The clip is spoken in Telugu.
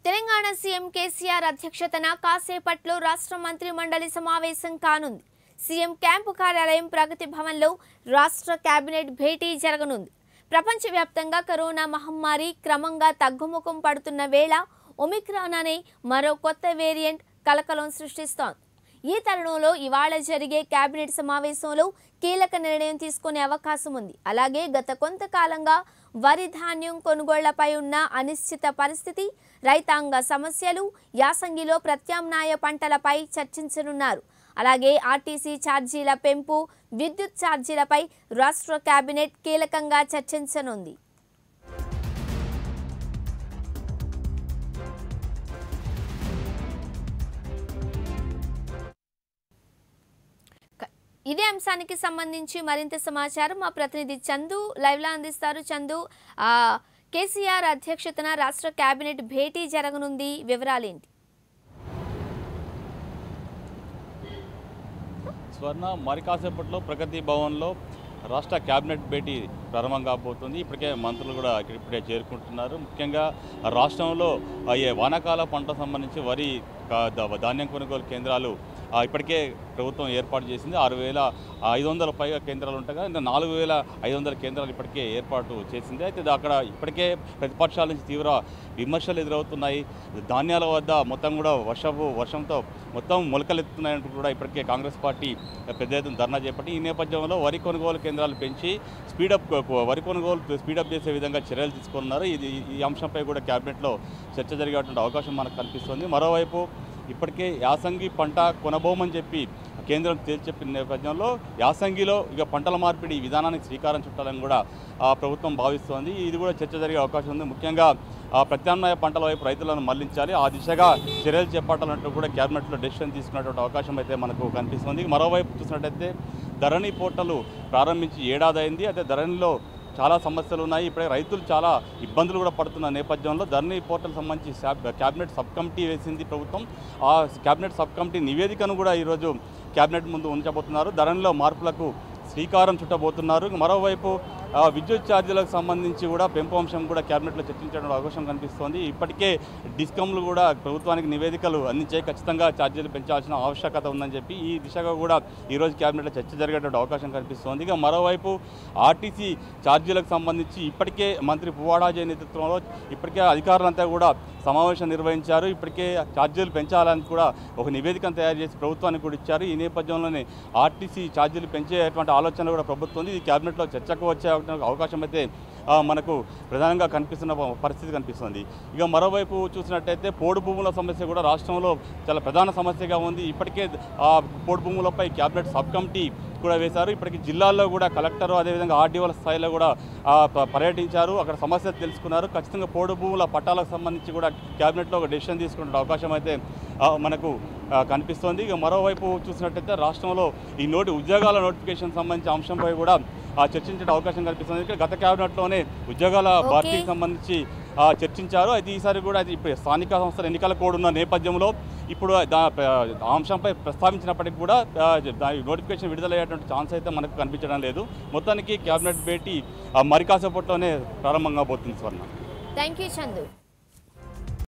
తెలంగాణ సీఎం కేసీఆర్ అధ్యక్షతన కాసేపట్లో రాష్ట్ర మంత్రి మండలి సమావేశం కానుంది సీఎం క్యాంపు కార్యాలయం ప్రగతి భవన్లో రాష్ట్ర కేబినెట్ భేటీ జరగనుంది ప్రపంచవ్యాప్తంగా కరోనా మహమ్మారి క్రమంగా తగ్గుముఖం పడుతున్న వేళ ఒమిక్రాన్ అనే మరో కొత్త వేరియంట్ కలకలం సృష్టిస్తోంది ఈ తరుణంలో ఇవాళ జరిగే కేబినెట్ సమావేశంలో కీలక నిర్ణయం తీసుకునే అవకాశం ఉంది అలాగే గత కొంతకాలంగా వరి ధాన్యం కొనుగోళ్లపై ఉన్న అనిశ్చిత పరిస్థితి రైతాంగ సమస్యలు యాసంగిలో ప్రత్యామ్నాయ పంటలపై చర్చించనున్నారు అలాగే ఆర్టీసీ ఛార్జీల పెంపు విద్యుత్ ఛార్జీలపై రాష్ట్ర కేబినెట్ కీలకంగా చర్చించనుంది క- ఇదే అంశానికి సంబంధించి మరింత సమాచారం మా ప్రతినిధి చందు లైవ్లో అందిస్తారు చందు ఆ, కేసీఆర్ అధ్యక్షతన రాష్ట్ర కేబినెట్ భేటీ జరగనుంది వివరాలేంటి స్వర్ణ మరి కాసేపట్లో ప్రగతి భవన్లో రాష్ట్ర కేబినెట్ భేటీ ప్రారంభం కాబోతుంది ఇప్పటికే మంత్రులు కూడా ఇక్కడ ఇప్పుడే చేరుకుంటున్నారు ముఖ్యంగా రాష్ట్రంలో అయ్యే వానాకాల పంట సంబంధించి వరి కా- ద- ధాన్యం కొనుగోలు కేంద్రాలు ఆ, ఇప్పటికే ప్రభుత్వం ఏర్పాటు చేసింది ఆరు వేల ఐదు వందల పైగా కేంద్రాలు ఉండగా ఇంకా నాలుగు వేల ఐదు వందల కేంద్రాలు ఇప్పటికే ఏర్పాటు చేసింది అయితే ఇది అక్కడ ఇప్పటికే ప్రతిపక్షాల నుంచి తీవ్ర విమర్శలు ఎదురవుతున్నాయి ధాన్యాల వద్ద మొత్తం కూడా వర్షపు వర్షంతో మొత్తం మొలకలెత్తున్నాయంటూ కూడా ఇప్పటికే కాంగ్రెస్ పార్టీ పెద్ద ఎత్తున ధర్నా చేపట్టి ఈ నేపథ్యంలో వరి కొనుగోలు కేంద్రాలు పెంచి స్పీడప్ వరి కొనుగోలు స్పీడప్ చేసే విధంగా చర్యలు తీసుకున్నారు ఇది ఈ అంశంపై కూడా క్యాబినెట్లో చర్చ జరిగేటువంటి అవకాశం మనకు కనిపిస్తుంది మరోవైపు ఇప్పటికే యాసంగి పంట కొనబోమని చెప్పి కేంద్రం తేల్చి చెప్పిన నేపథ్యంలో యాసంగిలో ఇక పంటల మార్పిడి ఈ విధానానికి శ్రీకారం చుట్టాలని కూడా ఆ, ప్రభుత్వం భావిస్తోంది ఇది కూడా చర్చ జరిగే అవకాశం ఉంది ముఖ్యంగా ఆ, ప్రత్యామ్నాయ పంటల వైపు రైతులను మళ్లించాలి ఆ దిశగా చర్యలు చేపట్టాలంటూ కూడా క్యాబినెట్లో డెసిషన్ తీసుకున్నటువంటి అవకాశం అయితే మనకు కనిపిస్తుంది మరోవైపు చూసినట్టయితే ధరణి పోర్టల్ ప్రారంభించి ఏడాది అయింది అయితే ధరణిలో చాలా సమస్యలు ఉన్నాయి ఇప్పుడే రైతులు చాలా ఇబ్బందులు కూడా పడుతున్న నేపథ్యంలో ధరణి పోర్టల్ సంబంధించి శాబ్- క్యాబినెట్ సబ్ కమిటీ వేసింది ప్రభుత్వం ఆ క్యాబినెట్ సబ్ కమిటీ నివేదికను కూడా ఈరోజు క్యాబినెట్ ముందు ఉంచబోతున్నారు ధరణిలో మార్పులకు శ్రీకారం చుట్టబోతున్నారు మరోవైపు ఆ, విద్యుత్ ఛార్జీలకు సంబంధించి కూడా పెంపు అంశం కూడా క్యాబినెట్లో చర్చించడం అవకాశం కనిపిస్తోంది ఇప్పటికే డిస్కమ్లు కూడా ప్రభుత్వానికి నివేదికలు అందించాయి ఖచ్చితంగా ఛార్జీలు పెంచాల్సిన ఆవశ్యకత ఉందని చెప్పి ఈ దిశగా కూడా ఈరోజు క్యాబినెట్లో చర్చ జరిగేటువంటి అవకాశం కనిపిస్తోంది ఇక మరోవైపు ఆర్టీసీ ఛార్జీలకు సంబంధించి ఇప్పటికే మంత్రి పువ్వాడాజీ నేతృత్వంలో ఇప్పటికే అధికారులంతా కూడా సమావేశం నిర్వహించారు ఇప్పటికే ఛార్జీలు పెంచాలని కూడా ఒక నివేదికను తయారు చేసి ప్రభుత్వానికి కూడా ఇచ్చారు ఈ నేపథ్యంలోనే ఆర్టీసీ ఛార్జీలు పెంచేటువంటి ఆలోచన కూడా ప్రభుత్వం ఉంది ఇది క్యాబినెట్లో చర్చకు వచ్చే అవకాశం అయితే ఆ, మనకు ప్రధానంగా కనిపిస్తున్న పరిస్థితి కనిపిస్తుంది ఇక మరోవైపు చూసినట్టయితే పోడు భూముల సమస్య కూడా రాష్ట్రంలో చాలా ప్రధాన సమస్యగా ఉంది ఇప్పటికే ఆ పోడు భూములపై క్యాబినెట్ సబ్ కమిటీ కూడా వేశారు ఇప్పటికి జిల్లాల్లో కూడా కలెక్టర్ అదేవిధంగా ఆర్డీఓల స్థాయిలో కూడా ఆ, ప- పర్యటించారు అక్కడ సమస్య తెలుసుకున్నారు ఖచ్చితంగా పోడు భూముల పట్టాలకు సంబంధించి కూడా క్యాబినెట్లో ఒక డెసిషన్ తీసుకునే అవకాశం అయితే ఆ, మనకు ఆ, కనిపిస్తోంది ఇక మరోవైపు చూసినట్టయితే రాష్ట్రంలో ఈ నోటి ఉద్యోగాల నోటిఫికేషన్ సంబంధించి అంశంపై కూడా ఆ, చర్చించే అవకాశం కనిపిస్తుంది ఇక్కడ గత క్యాబినెట్లోనే ఉద్యోగాల ఓకే. భర్తీకి సంబంధించి ఆ, చర్చించారు అయితే ఈసారి కూడా అది ఇప్పుడు స్థానిక సంస్థల ఎన్నికల కోడ్ ఉన్న నేపథ్యంలో ఇప్పుడు దా ఆ అంశంపై ప్రస్తావించినప్పటికీ కూడా ఆ, దాని నోటిఫికేషన్ విడుదలయ్యేటువంటి ఛాన్స్ అయితే మనకు కనిపించడం లేదు మొత్తానికి క్యాబినెట్ భేటీ ఆ, మరి కాసేపట్లోనే ప్రారంభం కాబోతుంది స్వర్ణ థ్యాంక్ యూ చందు